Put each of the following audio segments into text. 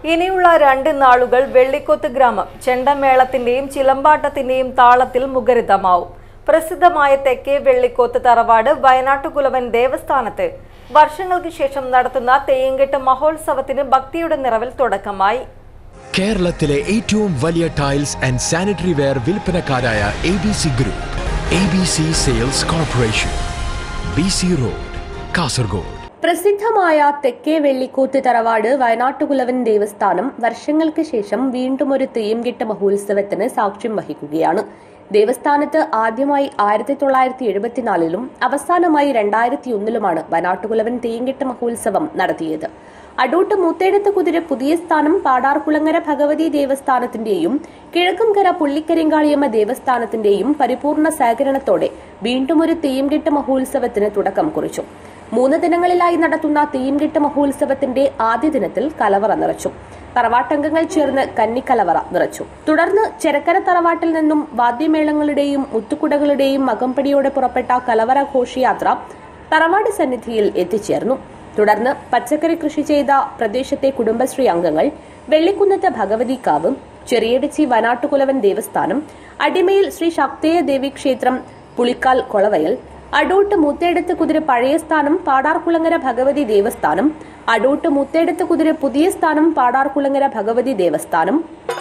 ഇനിയുള്ള രണ്ട് നാളുകൾ വെള്ളിക്കൊത്ത് ഗ്രാമം ചെണ്ടമേളത്തിന്റെയും ചിലമ്പാട്ടത്തിന്റെയും താളത്തിൽ മുഖരിതമാവും പ്രസിദ്ധമായ തെക്കേ വെള്ളിക്കോത്ത് തറവാട് വയനാട്ടുകുലവൻ ദേവസ്ഥാനത്ത് വർഷങ്ങൾക്ക് ശേഷം നടത്തുന്ന തെയ്യങ്കെട്ട് മഹോത്സവത്തിന് ഭക്തിയുടെ നിറവിൽ തുടക്കമായി കേരളത്തിലെ ഏറ്റവും വലിയ ടൈൽസ് ആൻഡ് സാനിറ്ററി വെയർ വിൽപ്പനക്കാരായ A B C group A B C sales corporation B C road Kasaragod പ്രസിദ്ധമായ തെക്കേ വെള്ളിക്കോത്ത് തറവാട് വയനാട്ടുകുലവൻ ദേവസ്ഥാനം വർഷങ്ങൾക്ക് ശേഷം വീണ്ടും ഒരു തെയ്യംകെട്ട് മഹോത്സവത്തിന് സാക്ഷ്യം വഹിക്കുകയാണ് ദേവസ്ഥാനത്ത് ആദ്യമായി ആയിരത്തി തൊള്ളായിരത്തി എഴുപത്തിനാലിലും അവസാനമായി രണ്ടായിരത്തി ഒന്നിലുമാണ് വയനാട്ടുകുലവൻ തെയ്യംകെട്ട് മഹോത്സവം നടത്തിയത് അടൂട്ട് മൂത്തേടത്ത് കുതിര പുതിയ സ്ഥാനം പാടാർകുളങ്ങര ഭഗവതി ദേവസ്ഥാനത്തിന്റെയും കിഴക്കുംകര പുള്ളിക്കരിങ്കാളിയമ്മ ദേവസ്ഥാനത്തിന്റെയും പരിപൂർണ സഹകരണത്തോടെ വീണ്ടും ഒരു തെയ്യംകെട്ട് മഹോത്സവത്തിന് തുടക്കം കുറിച്ചു മൂന്ന് ദിനങ്ങളിലായി നടത്തുന്ന തീംകെട്ട് മഹോത്സവത്തിന്റെ ആദ്യ ദിനത്തിൽ കലവറ നിറച്ചു തറവാട്ടംഗങ്ങൾ ചേർന്ന് കന്നിക്കലവറ നിറച്ചു തുടർന്ന് ചെരക്കര തറവാട്ടിൽ നിന്നും വാദ്യമേളങ്ങളുടെയും മുത്തുകുടകളുടെയും അകമ്പടിയോടെ പുറപ്പെട്ട കലവറ ഘോഷയാത്ര തറവാട് സന്നിധിയിൽ എത്തിച്ചേർന്നു തുടർന്ന് പച്ചക്കറി കൃഷി ചെയ്ത പ്രദേശത്തെ കുടുംബശ്രീ അംഗങ്ങൾ വെള്ളിക്കുന്നത്ത് ഭഗവതിക്കാവ് ചെറിയടിച്ചി വനാട്ടുകുലവൻ ദേവസ്ഥാനം അടിമയിൽ ശ്രീ ശക്തേയ ദേവി ക്ഷേത്രം പുളിക്കാൽ കൊളവയൽ അടൂട്ട് മുത്തേടത്ത് കുതിര പഴയ സ്ഥാനം പാടാർകുളങ്ങര ഭഗവതി ദേവസ്ഥാനം അടൂട്ട് മുത്തേടത്ത് കുതിര പുതിയ സ്ഥാനം പാടാർകുളങ്ങര ഭഗവതി ദേവസ്ഥാനം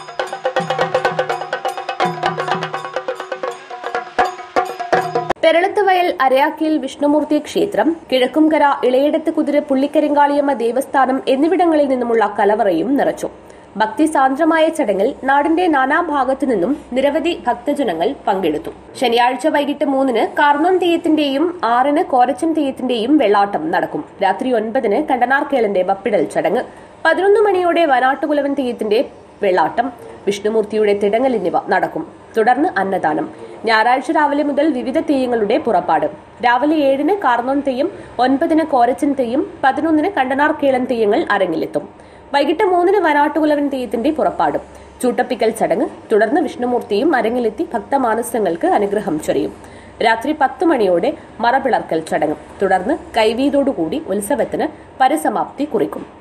പെരളത്ത് വയൽ അരയാക്കിയിൽ വിഷ്ണുമൂർത്തി ക്ഷേത്രം കിഴക്കുംകര ഇളയടത്ത് കുതിര പുള്ളിക്കരിങ്കാളിയമ്മ ദേവസ്ഥാനം എന്നിവിടങ്ങളിൽ നിന്നുമുള്ള കലവറയും നിറച്ചു ഭക്തിസാന്ദ്രമായ ചടങ്ങിൽ നാടിന്റെ നാനാഭാഗത്തു നിന്നും നിരവധി ഭക്തജനങ്ങൾ പങ്കെടുത്തു ശനിയാഴ്ച വൈകിട്ട് മൂന്നിന് കാർന്നോൻ തെയ്യത്തിന്റെയും ആറിന് കോരച്ചൻ തെയ്യത്തിന്റെയും വെള്ളാട്ടം നടക്കും രാത്രി ഒൻപതിന് കണ്ടനാർക്കേളന്റെ ബപ്പിടൽ ചടങ്ങ് പതിനൊന്ന് മണിയോടെ വനാട്ടുകുലവൻ തെയ്യത്തിന്റെ വെള്ളാട്ടം വിഷ്ണുമൂർത്തിയുടെ തിടങ്ങൽ എന്നിവ നടക്കും തുടർന്ന് അന്നദാനം ഞായറാഴ്ച രാവിലെ മുതൽ വിവിധ തെയ്യങ്ങളുടെ പുറപ്പാട് രാവിലെ ഏഴിന് കാർന്നോൻ തെയ്യം ഒൻപതിന് കോരച്ചൻ തെയ്യം പതിനൊന്നിന് കണ്ടനാർക്കേളൻ തെയ്യങ്ങൾ അരങ്ങിലെത്തും വൈകിട്ട് മൂന്നിന് വനാട്ടുകുലവൻ തെയ്യത്തിന്റെ പുറപ്പാടും ചൂട്ടപ്പിക്കൽ ചടങ്ങ് തുടർന്ന് വിഷ്ണുമൂർത്തിയും അരങ്ങിലെത്തി ഭക്തമാനസങ്ങൾക്ക് അനുഗ്രഹം ചൊരിയും രാത്രി പത്ത് മണിയോടെ മറപിളർക്കൽ ചടങ്ങ് തുടർന്ന് കൈവീതോടുകൂടി ഉത്സവത്തിന് പരിസമാപ്തി കുറിക്കും